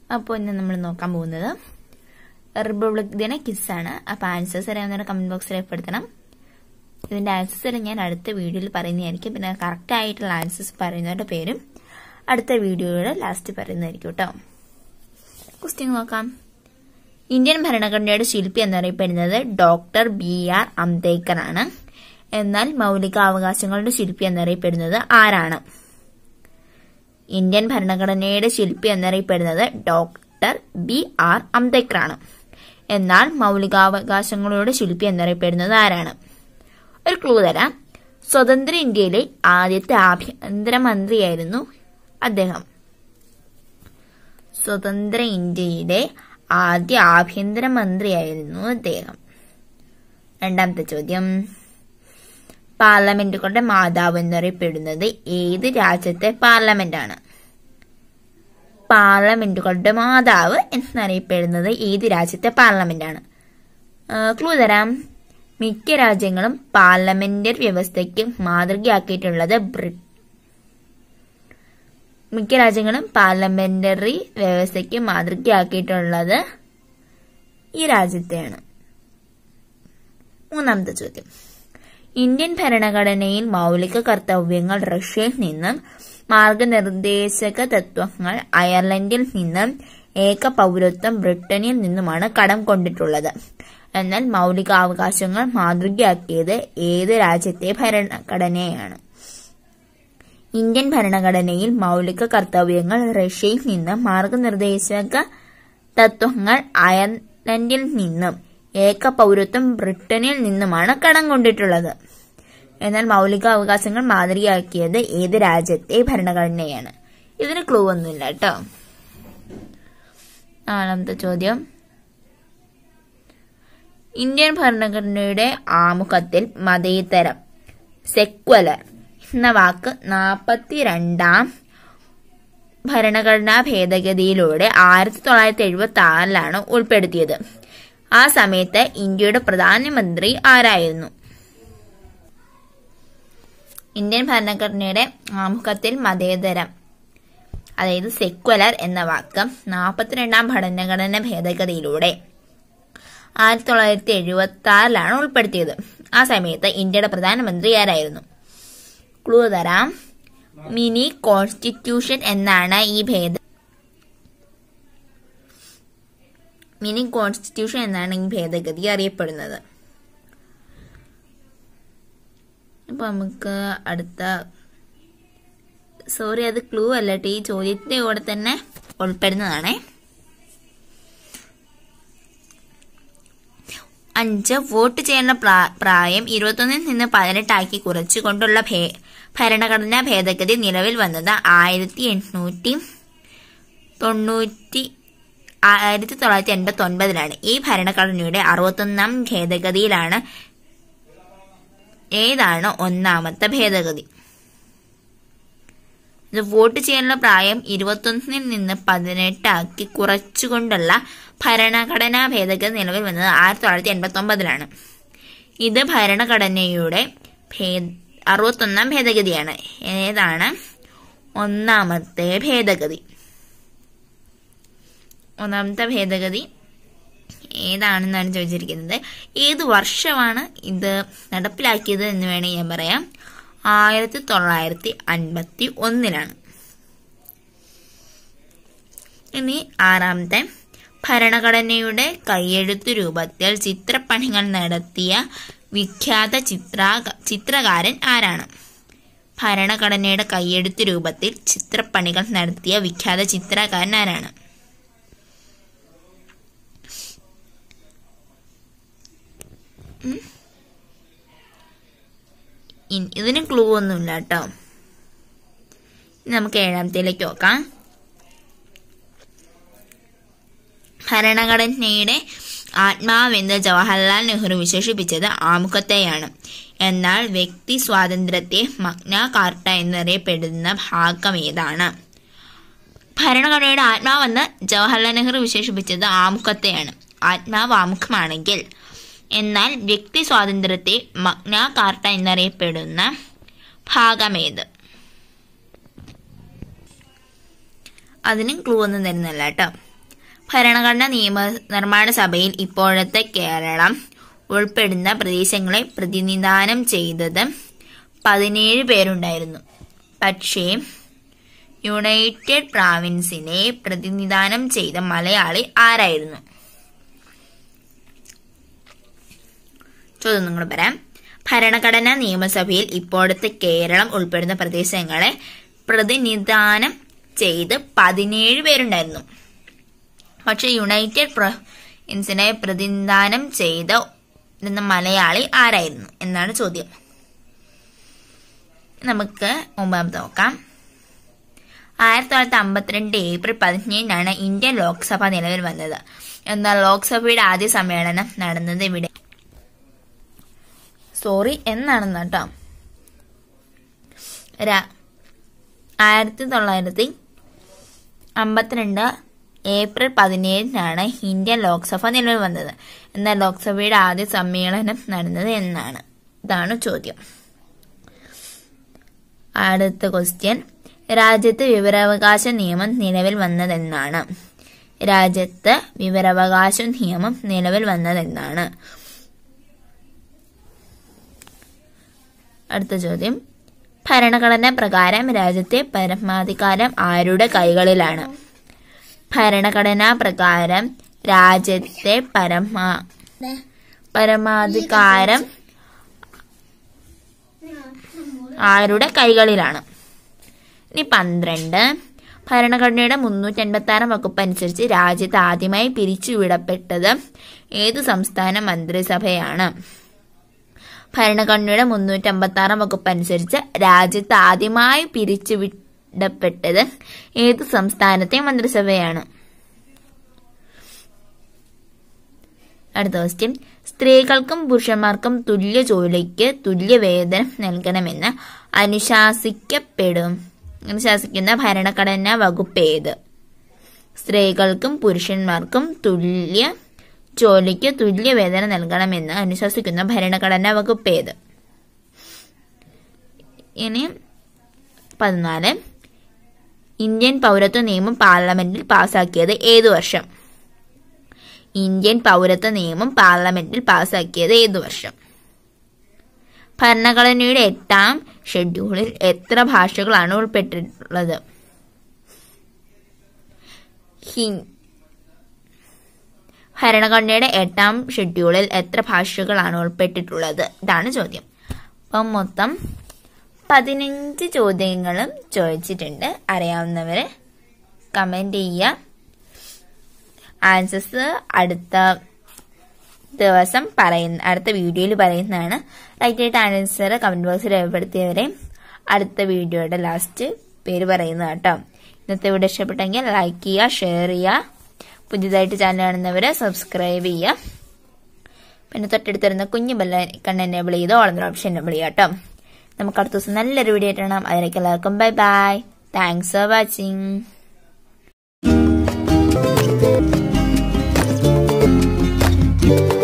അപ്പോൾ ഇന്ന് നമ്മൾ നോക്കാൻ പോകുന്നത് റിപ്പബ്ലിക് ദിന കിസ്സാണ് അപ്പോൾ ആൻസേഴ്സ് അറിയാവുന്നവരെ കമന്റ് ബോക്സിൽ രേഖപ്പെടുത്തണം ഇതിന്റെ ആൻസേഴ്സ് ഞാൻ അടുത്ത വീഡിയോയിൽ പറയുന്നതായിരിക്കും പിന്നെ കറക്റ്റ് ആയിട്ടുള്ള ആൻസേഴ്സ് പറയുന്നവരുടെ പേരും അടുത്ത വീഡിയോയുടെ ലാസ്റ്റ് പറയുന്നതായിരിക്കും കേട്ടോ ക്വസ്റ്റ്യൻ നോക്കാം ഇന്ത്യൻ ഭരണഘടനയുടെ ശില്പി എന്നറിയപ്പെടുന്നത് ഡോക്ടർ ബി ആർ അംബേദ്കർ ആണ് എന്നാൽ മൗലികാവകാശങ്ങളുടെ ശില്പി എന്നറിയപ്പെടുന്നത് ആരാണ് ഇന്ത്യൻ ഭരണഘടനയുടെ ശില്പി എന്നറിയപ്പെടുന്നത് ഡോക്ടർ ബി ആർ അംബേദ്കർ ആണ് എന്നാൽ മൗലികാവകാശങ്ങളുടെ ശില്പി എന്നറിയപ്പെടുന്നത് ആരാണ് ഒരു ക്ലൂ തരാം സ്വതന്ത്ര ഇന്ത്യയിലെ ആദ്യത്തെ ആഭ്യന്തരമന്ത്രിയായിരുന്നു അദ്ദേഹം സ്വതന്ത്ര ഇന്ത്യയുടെ ആദ്യ ആഭ്യന്തരമന്ത്രിയായിരുന്നു അദ്ദേഹം രണ്ടാമത്തെ ചോദ്യം പാർലമെന്റുകളുടെ മാതാവ് എന്നറിയപ്പെടുന്നത് ഏത് രാജ്യത്തെ പാർലമെന്റാണ് പാർലമെന്റുകളുടെ മാതാവ് എന്നറിയപ്പെടുന്നത് ഏത് രാജ്യത്തെ പാർലമെന്റാണ് ക്ലൂ തരാം മിക്ക രാജ്യങ്ങളും പാർലമെന്ററി വ്യവസ്ഥയ്ക്ക് മാതൃകയാക്കിയിട്ടുള്ളത് ബ്രിട്ടൻ മിക്ക രാജ്യങ്ങളും പാർലമെന്ററി വ്യവസ്ഥയ്ക്ക് മാതൃകയാക്കിയിട്ടുള്ളത് ഈ രാജ്യത്തെയാണ് മൂന്നാമത്തെ ചോദ്യം ഇന്ത്യൻ ഭരണഘടനയിൽ മൗലിക കർത്തവ്യങ്ങൾ റഷ്യയിൽ നിന്നും മാർഗനിർദ്ദേശക തത്വങ്ങൾ അയർലൻഡിൽ നിന്നും ഏക പൗരത്വം ബ്രിട്ടനിൽ നിന്നുമാണ് കടം കൊണ്ടിട്ടുള്ളത് എന്നാൽ മൗലികാവകാശങ്ങൾ മാതൃകയാക്കിയത് ഏത് രാജ്യത്തെ ഭരണഘടനയാണ് ഇന്ത്യൻ ഭരണഘടനയിൽ മൗലിക കർത്തവ്യങ്ങൾ റഷ്യയിൽ നിന്നും മാർഗനിർദ്ദേശക തത്വങ്ങൾ അയർലൻഡിൽ നിന്നും ഏക പൗരത്വം ബ്രിട്ടനിൽ നിന്നുമാണ് കടം കൊണ്ടിട്ടുള്ളത് എന്നാൽ മൗലിക അവകാശങ്ങൾ മാതൃകയാക്കിയത് ഏത് രാജ്യത്തെ ഭരണഘടനയാണ് ഇതിന് ക്ലൂ ഒന്നുമില്ല കേട്ടോ നാലാമത്തെ ചോദ്യം ഇന്ത്യൻ ഭരണഘടനയുടെ ആമുഖത്തിൽ മതേതരം സെക്വലർ എന്ന വാക്ക് നാൽപ്പത്തിരണ്ടാം ഭരണഘടനാ ഭേദഗതിയിലൂടെ ആയിരത്തി തൊള്ളായിരത്തി എഴുപത്തി ആറിലാണ് ഉൾപ്പെടുത്തിയത് ആ സമയത്ത് ഇന്ത്യയുടെ പ്രധാനമന്ത്രി ആരായിരുന്നു ഇന്ത്യൻ ഭരണഘടനയുടെ ആമുഖത്തിൽ മതേതരം അതായത് സെക്വലർ എന്ന വാക്ക് നാൽപ്പത്തിരണ്ടാം ഭരണഘടന ഭേദഗതിയിലൂടെ ആയിരത്തി തൊള്ളായിരത്തി എഴുപത്തി ആറിലാണ് ഉൾപ്പെടുത്തിയത് ആ സമയത്ത് ഇന്ത്യയുടെ പ്രധാനമന്ത്രി ആരായിരുന്നു ക്ലൂ തരാം മിനി കോൺസ്റ്റിറ്റ്യൂഷൻ എന്നാണ് ഈ ഭേദ മിനി കോൺസ്റ്റിറ്റ്യൂഷൻ എന്നാണ് ഈ ഭേദഗതി അറിയപ്പെടുന്നത് അപ്പൊ നമുക്ക് അടുത്ത സോറി അത് ക്ലൂ അല്ല ഈ ചോദ്യത്തിന്റെ കൂടെ തന്നെ ഉൾപ്പെടുന്നതാണേ അഞ്ച് വോട്ട് ചെയ്യാനുള്ള പ്രായം ഇരുപത്തൊന്നിൽ നിന്ന് പതിനെട്ടാക്കി കുറച്ചുകൊണ്ടുള്ള ഭരണഘടനാ ഭേദഗതി നിലവിൽ വന്നത് ആയിരത്തി എണ്ണൂറ്റി തൊണ്ണൂറ്റി ആയിരത്തി തൊള്ളായിരത്തി എൺപത്തി ഒൻപതിലാണ് ഈ ഭരണഘടനയുടെ അറുപത്തൊന്നാം ഭേദഗതിയിലാണ് ഏതാണ് ഒന്നാമത്തെ ഭേദഗതി വോട്ട് ചെയ്യാനുള്ള പ്രായം ഇരുപത്തൊന്നിൽ നിന്ന് പതിനെട്ടാക്കി കുറച്ചുകൊണ്ടുള്ള ഭരണഘടനാ ഭേദഗതി നിലവിൽ വന്നത് ആയിരത്തി തൊള്ളായിരത്തി എൺപത്തി ഒമ്പതിലാണ് ഇത് ഭരണഘടനയുടെ അറുപത്തൊന്നാം ഭേദഗതിയാണ് ഏതാണ് ഒന്നാമത്തെ ഭേദഗതി ഒന്നാമത്തെ ഭേദഗതി ഏതാണെന്നാണ് ചോദിച്ചിരിക്കുന്നത് ഏത് വർഷമാണ് ഇത് നടപ്പിലാക്കിയത് എന്ന് വേണമെങ്കിൽ ഞാൻ പറയാം ആയിരത്തി തൊള്ളായിരത്തി അൻപത്തി ഒന്നിലാണ് ഇനി ആറാമത്തെ ഭരണഘടനയുടെ കയ്യെഴുത്തു രൂപത്തിൽ ചിത്രപ്പണികൾ നടത്തിയ വിഖ്യാത ചിത്ര ചിത്രകാരൻ ആരാണ് ഭരണഘടനയുടെ കയ്യെഴുത്തു രൂപത്തിൽ ചിത്രപ്പണികൾ നടത്തിയ വിഖ്യാത ചിത്രകാരൻ ആരാണ് ഇതിന് ക്ലൂ ഒന്നുമില്ല കേട്ടോ നമുക്ക് ഏഴാമത്തേലേക്ക് നോക്കാം ഭരണഘടനയുടെ ആത്മാവെന്ന് ജവഹർലാൽ നെഹ്റു വിശേഷിപ്പിച്ചത് ആമുഖത്തെയാണ് എന്നാൽ വ്യക്തി സ്വാതന്ത്ര്യത്തെ മഗ്ന കാർട്ട എന്നറിയപ്പെടുന്ന ഭാഗം ഏതാണ് ഭരണഘടനയുടെ ആത്മാവെന്ന് ജവഹർലാൽ നെഹ്റു വിശേഷിപ്പിച്ചത് ആമുഖത്തെയാണ് ആത്മാവ് ആമുഖമാണെങ്കിൽ എന്നാൽ വ്യക്തി സ്വാതന്ത്ര്യത്തെ മഗ്ന കാർട്ട എന്നറിയപ്പെടുന്ന ഭാഗമേത് അതിനും ക്ലൂ ഒന്നും തരുന്നില്ല കേട്ടോ ഭരണഘടനാ നിയമ നിർമ്മാണ സഭയിൽ ഇപ്പോഴത്തെ കേരളം ഉൾപ്പെടുന്ന പ്രദേശങ്ങളെ പ്രതിനിധാനം ചെയ്തത് പതിനേഴ് പേരുണ്ടായിരുന്നു പക്ഷേ യുണൈറ്റഡ് പ്രാവിൻസിനെ പ്രതിനിധാനം ചെയ്ത മലയാളി ആരായിരുന്നു ചോദ്യം നിങ്ങൾ പറയാം ഭരണഘടനാ നിയമസഭയിൽ ഇപ്പോഴത്തെ കേരളം ഉൾപ്പെടുന്ന പ്രദേശങ്ങളെ പ്രതിനിധാനം ചെയ്ത് പതിനേഴ് പേരുണ്ടായിരുന്നു പക്ഷെ യുണൈറ്റഡ് പ്രൊവിൻസിനെ പ്രതിനിധാനം ചെയ്ത എന്ന മലയാളി ആരായിരുന്നു എന്നാണ് ചോദ്യം നമുക്ക് മുമ്പാമത്തെ നോക്കാം ആയിരത്തി തൊള്ളായിരത്തി അമ്പത്തിരണ്ട് ഏപ്രിൽ പതിനേഴിനാണ് ഇന്ത്യൻ ലോക്സഭ നിലവിൽ വന്നത് എന്നാൽ ലോക്സഭയുടെ ആദ്യ സമ്മേളനം നടന്നത് ഇവിടെ സോറി എന്നാണെന്ന് കേട്ടോ ആയിരത്തി തൊള്ളായിരത്തി അമ്പത്തിരണ്ട് ഏപ്രിൽ പതിനേഴിനാണ് ഇന്ത്യൻ ലോക്സഭ നിലവിൽ വന്നത് എന്നാൽ ലോക്സഭയുടെ ആദ്യ സമ്മേളനം നടന്നത് എന്നാണ് ഇതാണ് ചോദ്യം അടുത്ത ക്വസ്റ്റ്യൻ രാജ്യത്ത് വിവരാവകാശ നിയമം നിലവിൽ വന്നതെന്നാണ് രാജ്യത്ത് വിവരാവകാശ നിയമം നിലവിൽ വന്നതെന്നാണ് അടുത്ത ചോദ്യം ഭരണഘടന പ്രകാരം രാജ്യത്തെ പരമാധികാരം ആരുടെ കൈകളിലാണ് ഭരണഘടനാ പ്രകാരം രാജ്യത്തെ പരമാ പരമാധികാരം ആരുടെ കൈകളിലാണ് ഇനി പന്ത്രണ്ട് ഭരണഘടനയുടെ മുന്നൂറ്റി അൻപത്തി ആറാം വകുപ്പ് അനുസരിച്ച് രാജ്യത്ത് ആദ്യമായി പിരിച്ചുവിടപ്പെട്ടത് ഏത് സംസ്ഥാന മന്ത്രിസഭയാണ് ഭരണഘടനയുടെ മുന്നൂറ്റി അമ്പത്തി ആറാം വകുപ്പ് അനുസരിച്ച് രാജ്യത്ത് ആദ്യമായി പിരിച്ചുവിടപ്പെട്ടത് ഏത് സംസ്ഥാനത്തെ മന്ത്രിസഭയാണ് അടുത്ത ക്വസ്റ്റ്യൻ സ്ത്രീകൾക്കും പുരുഷന്മാർക്കും തുല്യ ജോലിക്ക് തുല്യ വേതനം നൽകണമെന്ന് അനുശാസിക്കപ്പെടും അനുശാസിക്കുന്ന ഭരണഘടനാ വകുപ്പ് ഏത് സ്ത്രീകൾക്കും പുരുഷന്മാർക്കും തുല്യ ജോലിക്ക് തുല്യ വേതനം നൽകണമെന്ന് അനുശാസിക്കുന്ന ഭരണഘടനാ വകുപ്പ് ഏത് ഇനി പതിനാല് ഇന്ത്യൻ പൗരത്വ നിയമം പാർലമെന്റിൽ പാസാക്കിയത് ഏതു വർഷം ഇന്ത്യൻ പൗരത്വ നിയമം പാർലമെന്റിൽ പാസാക്കിയത് ഏതു വർഷം ഭരണഘടനയുടെ എട്ടാം ഷെഡ്യൂളിൽ എത്ര ഭാഷകളാണ് ഉൾപ്പെട്ടിട്ടുള്ളത് ഭരണഘടനയുടെ എട്ടാം ഷെഡ്യൂളിൽ എത്ര ഭാഷകളാണ് ഉൾപ്പെട്ടിട്ടുള്ളത് ഇതാണ് ചോദ്യം അപ്പം മൊത്തം പതിനഞ്ച് ചോദ്യങ്ങളും ചോദിച്ചിട്ടുണ്ട് അറിയാവുന്നവര് കമന്റ് ചെയ്യുക ആൻസേഴ്സ് അടുത്ത ദിവസം പറയുന്ന അടുത്ത വീഡിയോയിൽ പറയുന്നതാണ് റൈറ്റ് ആയിട്ട് ആൻസർ കമന്റ് ബോക്സിൽ രേഖപ്പെടുത്തിയവരെ അടുത്ത വീഡിയോയുടെ ലാസ്റ്റ് പേര് പറയുന്നത് കേട്ടോ ഇന്നത്തെ വീഡിയോ ഇഷ്ടപ്പെട്ടെങ്കിൽ ലൈക്ക് ചെയ്യുക ഷെയർ ചെയ്യുക പുതിയതായിട്ട് ചാനൽ കാണുന്നവര് സബ്സ്ക്രൈബ് ചെയ്യുക പിന്നെ തൊട്ടടുത്ത് വരുന്ന കുഞ്ഞു ബെല്ല കണ്ണ് എനേബിൾ ചെയ്ത് ഓളന്നൊരു ഓപ്ഷൻ എനേബിൾ ചെയ്യുക കേട്ടോ നമുക്ക് അടുത്ത ദിവസം നല്ലൊരു വീഡിയോ ആയിട്ട് കാണാം അതിലേക്ക് എല്ലാവർക്കും bye bye thanks for watching thank you